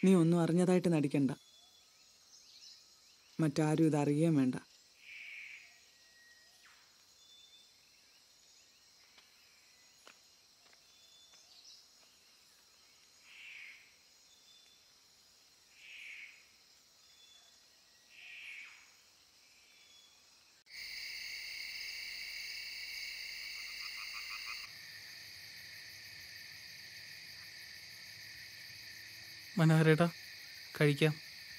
നീ ഒന്നും അറിഞ്ഞതായിട്ട് നടിക്കണ്ട മറ്റാരും ഇത് അറിയുകയും വേണ്ട മനോഹരേട്ടാ കഴിക്കാം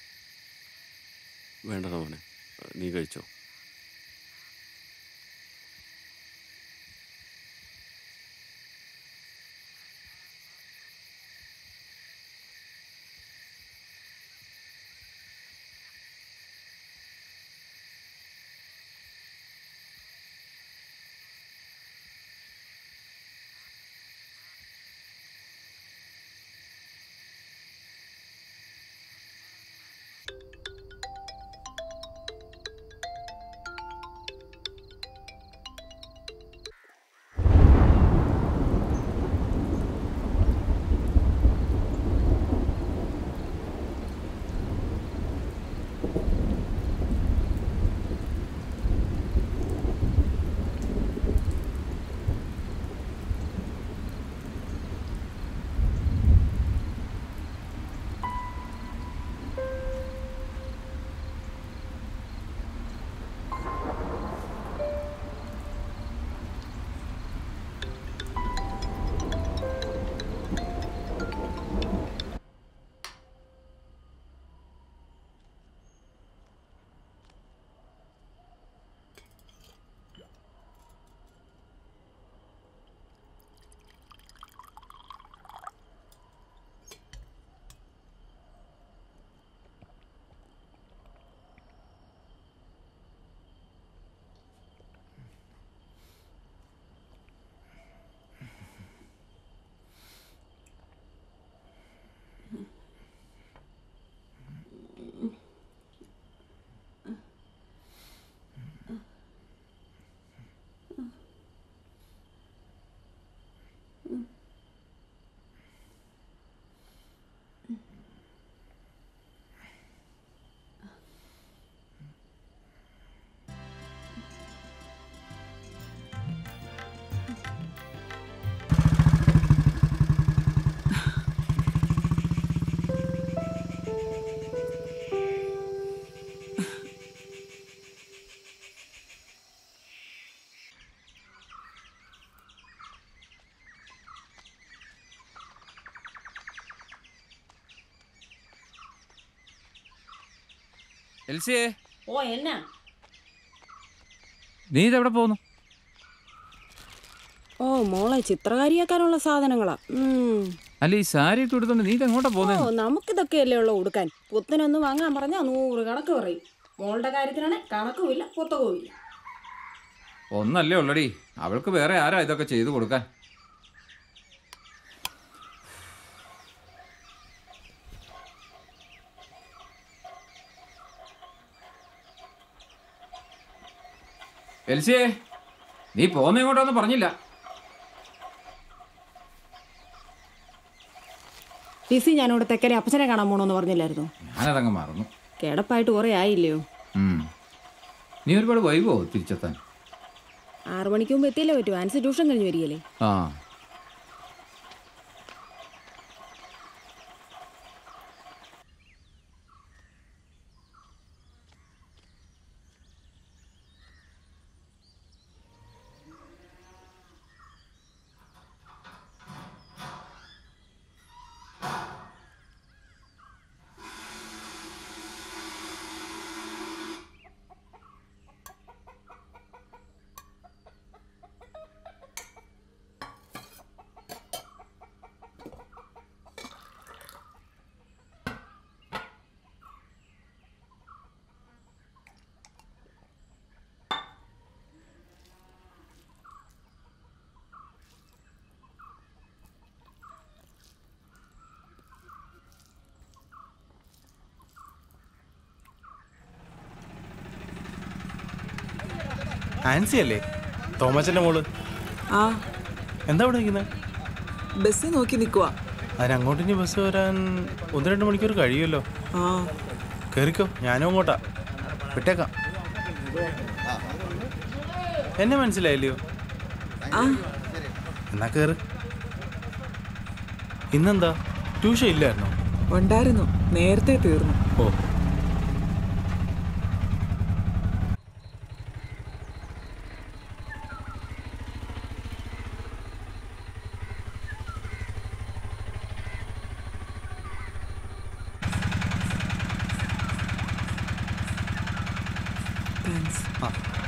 വേണ്ട മോനെ നീ കഴിച്ചോ എൽസിയെ ഓ എന്നാ നീ ഇതെവിടെ പോകുന്നു ഓ മോളെ ചിത്രകാരിയാക്കാനുള്ള സാധനങ്ങളാ ഉം. അല്ല ഈ സാരി ഇട്ട് എടുത്തോണ്ട് നീ ഇതെങ്ങോട്ടാ ഓ പോകുന്നത് നമുക്കിതൊക്കെയല്ലേ ഉള്ളു ഉടുക്കാൻ പുത്തനൊന്ന് വാങ്ങാൻ പറഞ്ഞാ നൂറ് കണക്ക് പറയും മോളുടെ കാര്യത്തിനാണ് കണക്കുമില്ല പുത്തകവുമില്ല ഒന്നല്ലേ ഉള്ളടി അവൾക്ക് വേറെ ആരാ ഇതൊക്കെ ചെയ്തു കൊടുക്കാൻ എൽസിയെ നീ പോന്ന എങ്ങോട്ടാന്ന് പറഞ്ഞില്ല ലിസി ഞാനിവിടെ തെക്കനെ അപ്പച്ചനെ കാണാൻ പോണോന്ന് പറഞ്ഞില്ലായിരുന്നു ഞാനതങ്ങ് മറന്നു കിടപ്പായിട്ട് കുറേ ആയില്ലയോ ഉം. നീ ഒരുപാട് വൈകോ തിരിച്ചെത്താൻ ആറു മണിക്ക് മുമ്പ് എത്തിയല്ലേ പറ്റൂ ആൻസി ട്യൂഷൻ കഴിഞ്ഞ് വരികയല്ലേ ആ ആൻസി അല്ലേ തോമച്ചന്റെ മോള് ആ എന്താ ഇവിടെ നിൽക്കുന്നത് ബസ് നോക്കി നിൽക്കുക അതിനങ്ങോട്ട് ഇനി ബസ് വരാൻ ഒന്ന് രണ്ട് മണിക്കൂർ കഴിയുമല്ലോ ആ കയറിക്കോ ഞാനും അങ്ങോട്ടാ വിട്ടേക്കാം എന്നെ മനസ്സിലായില്ലയോ ആ എന്നാ കയറ് ഇന്നെന്താ ട്യൂഷൻ ഇല്ലായിരുന്നോ ഉണ്ടായിരുന്നു നേരത്തെ തീർന്നു ഓ താങ്ക്സ് ആ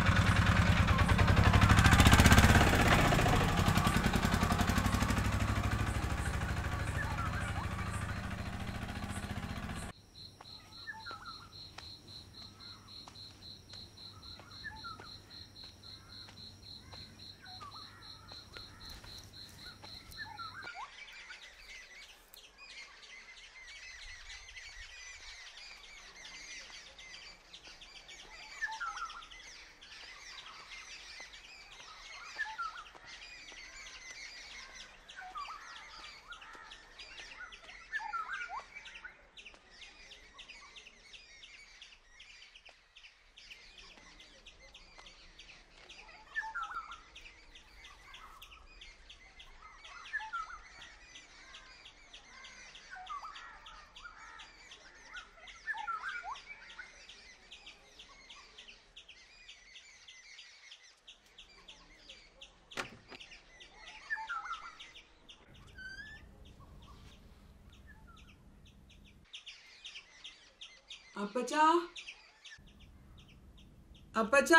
അപ്പച്ചാ അപ്പച്ചാ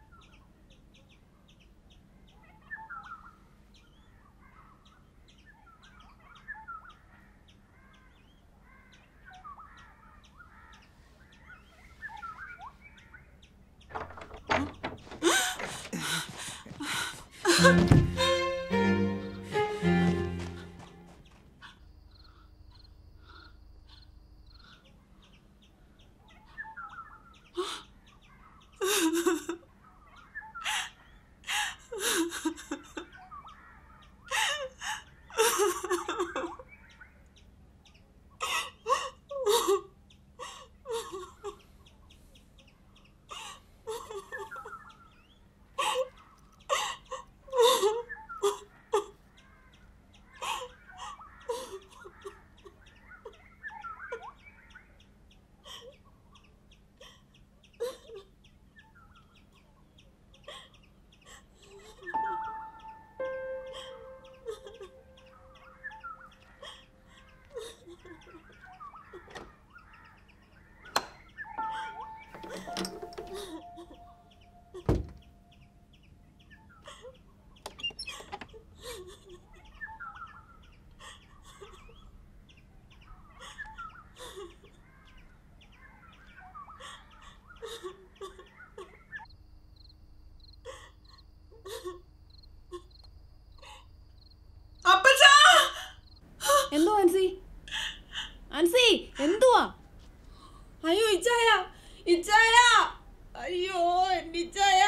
അപ്പച്ചാ എന്തോ അൻസി അൻസി എന്തുവാ അയ്യോ ഇച്ചായ ഇച്ചായ അയ്യോ എൻ്റെ ഇച്ചായ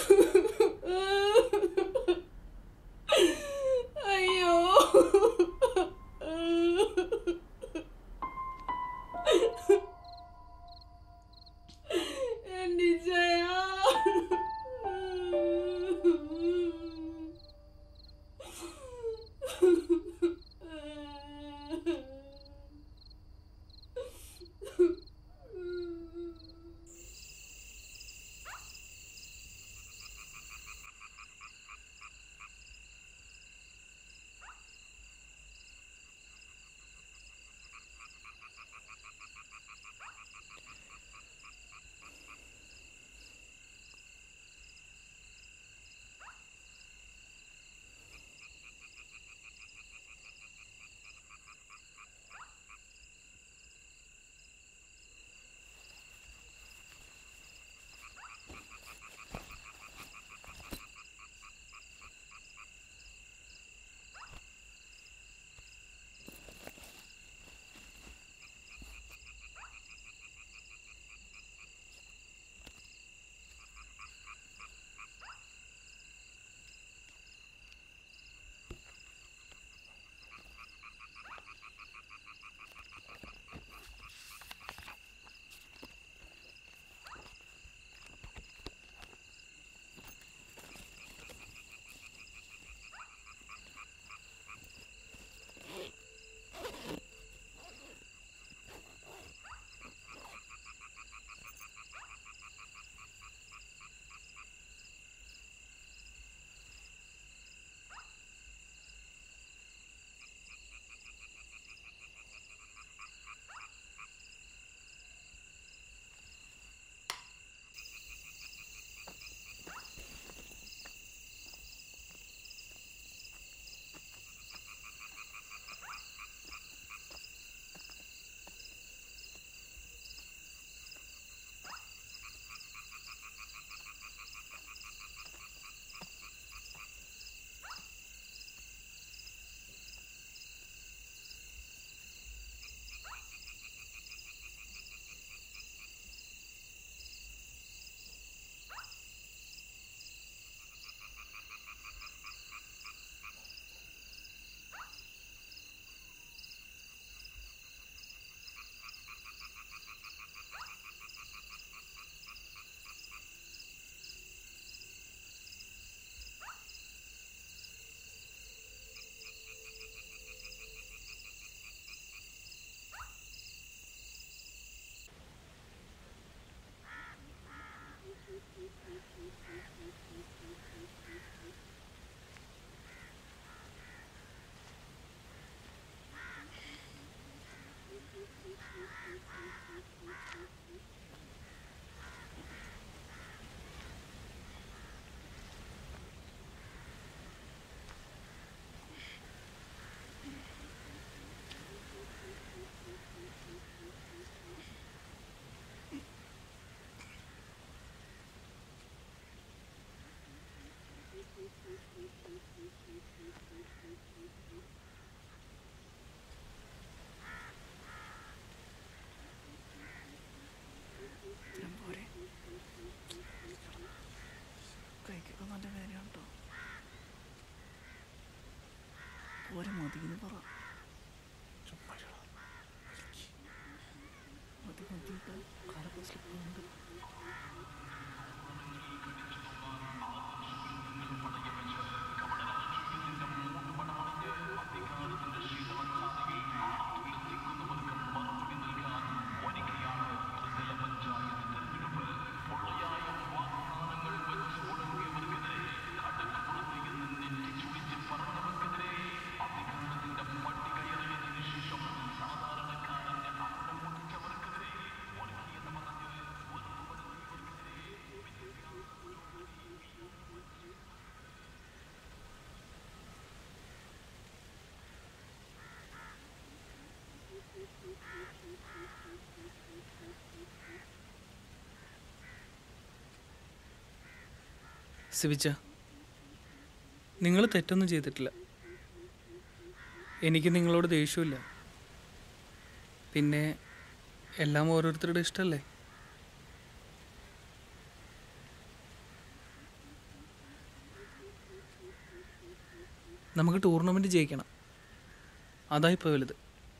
അയ്യോ എൻ്റെ ഇച്ചായ സിവിച്ച നിങ്ങൾ തെറ്റൊന്നും ചെയ്തിട്ടില്ല എനിക്ക് നിങ്ങളോട് ദേഷ്യമില്ല പിന്നെ എല്ലാം ഓരോരുത്തരുടെ ഇഷ്ടമല്ലേ നമുക്ക് ടൂർണമെൻറ്റ് ജയിക്കണം അതാ ഇപ്പോൾ വലുത്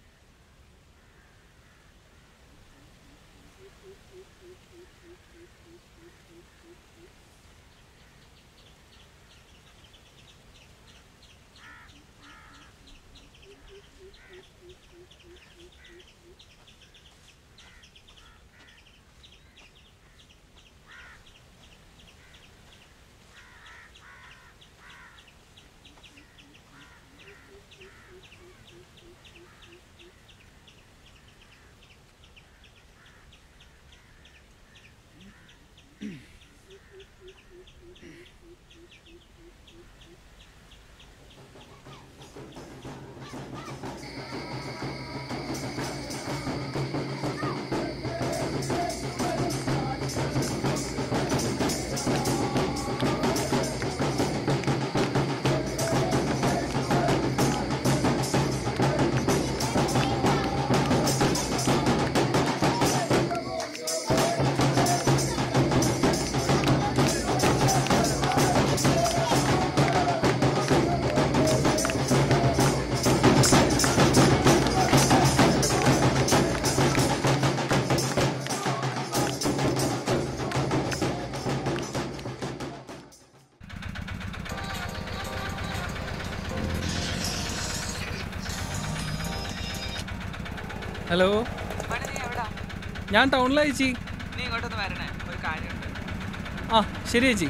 ഹലോ മണി നീ എവിടാ ഞാൻ ടൗണിലാ ചേച്ചി നീ ഇങ്ങോട്ടൊന്ന് വരണേ ഒരു കാര്യമുണ്ട് ആ ശരി ചേച്ചി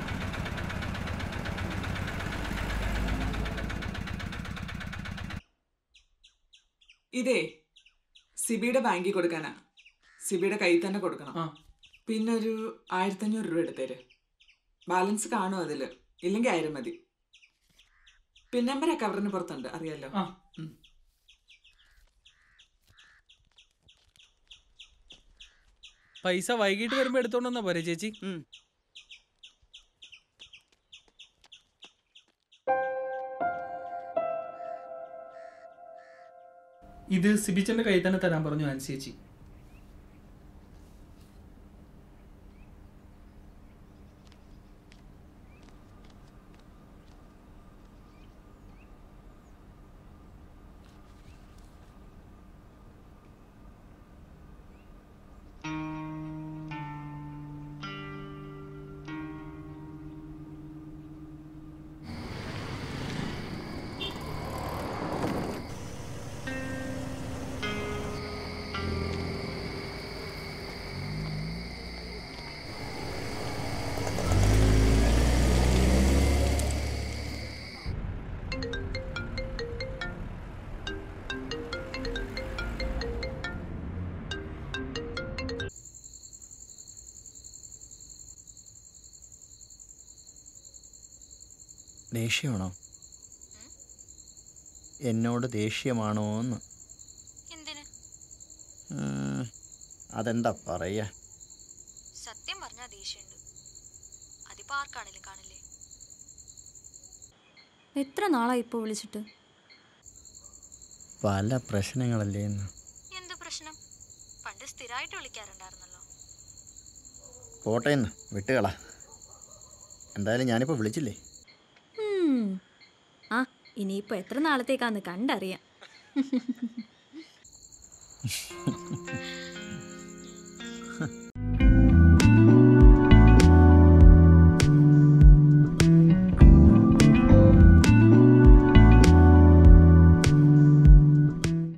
ഇതേ സിബിയുടെ ബാങ്കിൽ കൊടുക്കാനാ സിബിയുടെ കയ്യിൽ തന്നെ കൊടുക്കണം ആ പിന്നെ ഒരു ആയിരത്തഞ്ഞൂറ് രൂപ എടുത്തേര് ബാലൻസ് കാണും അതിൽ ഇല്ലെങ്കിൽ ആയിരം മതി പിൻ നമ്പർ കവറിന് പുറത്തുണ്ട് അറിയാലോ ആ ഉം. പൈസ വൈകിട്ട് വരുമ്പോൾ എടുത്തോണ്ട് വന്നാ പോരെ ചേച്ചി ഉം. ഇത് സിബിച്ചന്റെ കയ്യിൽ തന്നെ തരാൻ പറഞ്ഞു ആൻസി ചേച്ചി ദേഷ്യമാണോ എന്നോട് ദേഷ്യമാണോ എന്ന് എന്തിന് ഉം, അതെന്താ പറയാ സത്യം പറഞ്ഞാൽ ദേഷ്യമുണ്ട് അതിപ്പോ ആർക്കാണേലും കാണില്ലേ എത്ര നാളായി ഇപ്പോൾ വിളിച്ചിട്ട് പല പ്രശ്നങ്ങളല്ലേ ഇന്ന് എന്ത് പ്രശ്നം പണ്ട് സ്ഥിരമായിട്ട് വിളിക്കാറുണ്ടായിരുന്നല്ലോ പോട്ടെ ഇന്ന് വിട്ടുകള എന്തായാലും ഞാനിപ്പോൾ വിളിച്ചില്ലേ ഉം. ആ ഇനിയിപ്പോൾ എത്ര നാളത്തേക്കാന്ന് കണ്ടറിയാം